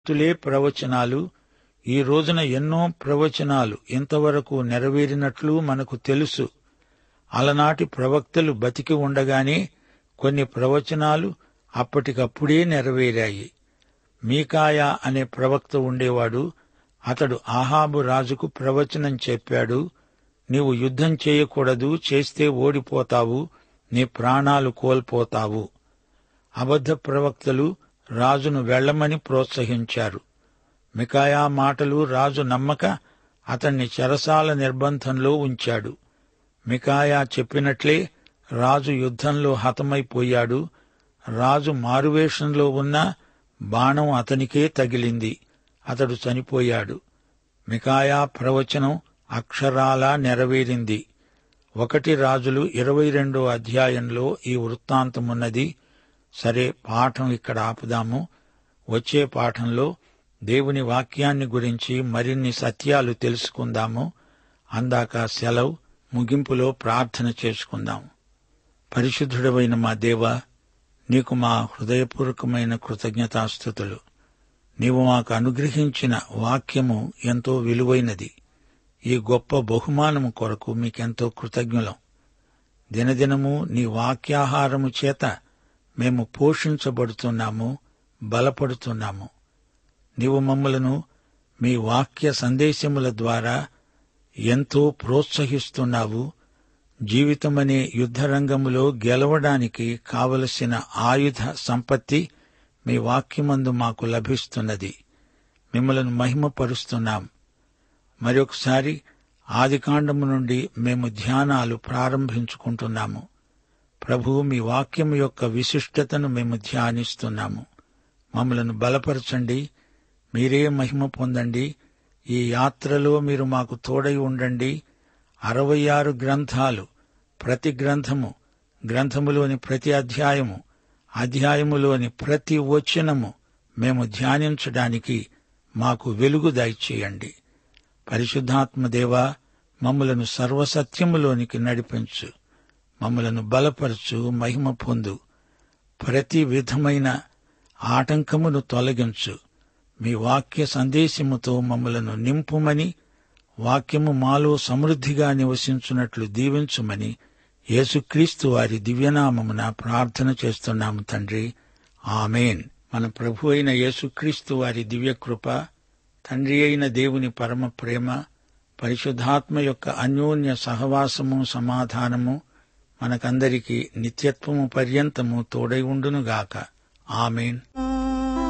తులే ప్రవచనాలు ఈ రోజున ఎన్నో ప్రవచనాలు ఇంతవరకు నెరవేరినట్లు మనకు తెలుసు అలనాటి ప్రవక్తలు బతికి ఉండగానే కొన్ని ప్రవచనాలు అప్పటికప్పుడే నెరవేరాయి మీకాయా అనే ప్రవక్త ఉండేవాడు అతడు ఆహాబు రాజుకు ప్రవచనం చెప్పాడు నీవు యుద్ధం చేయకూడదు చేస్తే ఓడిపోతావు నీ ప్రాణాలు కోల్పోతావు అబద్ధ ప్రవక్తలు రాజును వెళ్లమని ప్రోత్సహించారు మికాయా మాటలు రాజు నమ్మక అతన్ని చెరసాల నిర్బంధంలో ఉంచాడు మికాయా చెప్పినట్లే రాజు యుద్ధంలో హతమైపోయాడు రాజు మారువేషంలో ఉన్న బాణం అతనికే తగిలింది అతడు చనిపోయాడు మికాయా ప్రవచనం అక్షరాలా నెరవేరింది ఒకటి రాజులు ఇరవై రెండో అధ్యాయంలో ఈ వృత్తాంతమున్నది సరే పాఠం ఇక్కడ ఆపుదాము వచ్చే పాఠంలో దేవుని వాక్యాన్ని గురించి మరిన్ని సత్యాలు తెలుసుకుందాము అందాక సెలవు ముగింపులో ప్రార్థన చేసుకుందాం పరిశుద్ధుడవైన మా దేవా నీకు మా హృదయపూర్వకమైన కృతజ్ఞతాస్థుతులు నీవు మాకు అనుగ్రహించిన వాక్యము ఎంతో విలువైనది ఈ గొప్ప బహుమానము కొరకు మీకెంతో కృతజ్ఞులం దినదినము నీ వాక్యాహారము చేత మేము పోషించబడుతున్నాము బలపడుతున్నాము నీవు మమ్మలను మీ వాక్య సందేశముల ద్వారా ఎంతో ప్రోత్సహిస్తున్నావు జీవితమనే యుద్ధరంగములో గెలవడానికి కావలసిన ఆయుధ సంపత్తి మీ వాక్యమందు మాకు లభిస్తున్నది మిమ్మలను మహిమపరుస్తున్నాం మరొకసారి ఆదికాండము నుండి మేము ధ్యానాలు ప్రారంభించుకుంటున్నాము ప్రభు మీ వాక్యం యొక్క విశిష్టతను మేము ధ్యానిస్తున్నాము మమ్మలను బలపరచండి మీరే మహిమ పొందండి ఈ యాత్రలో మీరు మాకు తోడై ఉండండి అరవై ఆరు గ్రంథాలు ప్రతి గ్రంథము గ్రంథములోని ప్రతి అధ్యాయము అధ్యాయములోని ప్రతి వచనము మేము ధ్యానించడానికి మాకు వెలుగు దయచేయండి పరిశుద్ధాత్మదేవా మమ్మలను సర్వసత్యములోనికి నడిపించు మమ్మలను బలపరచు మహిమ పొందు ప్రతి విధమైన ఆటంకమును తొలగించు మీ వాక్య సందేశముతో మమ్మలను నింపుమని వాక్యము మాలో సమృద్ధిగా నివసించున్నట్లు దీవించుమని యేసుక్రీస్తు వారి దివ్యనామమున ప్రార్థన చేస్తున్నాము తండ్రి ఆమెన్ మన ప్రభు అయిన యేసుక్రీస్తు వారి దివ్యకృప తండ్రి అయిన దేవుని పరమ ప్రేమ పరిశుద్ధాత్మ యొక్క అన్యోన్య సహవాసము సమాధానము మనకందరికీ నిత్యత్వము పర్యంతము తోడై ఉండునుగాక ఆమెన్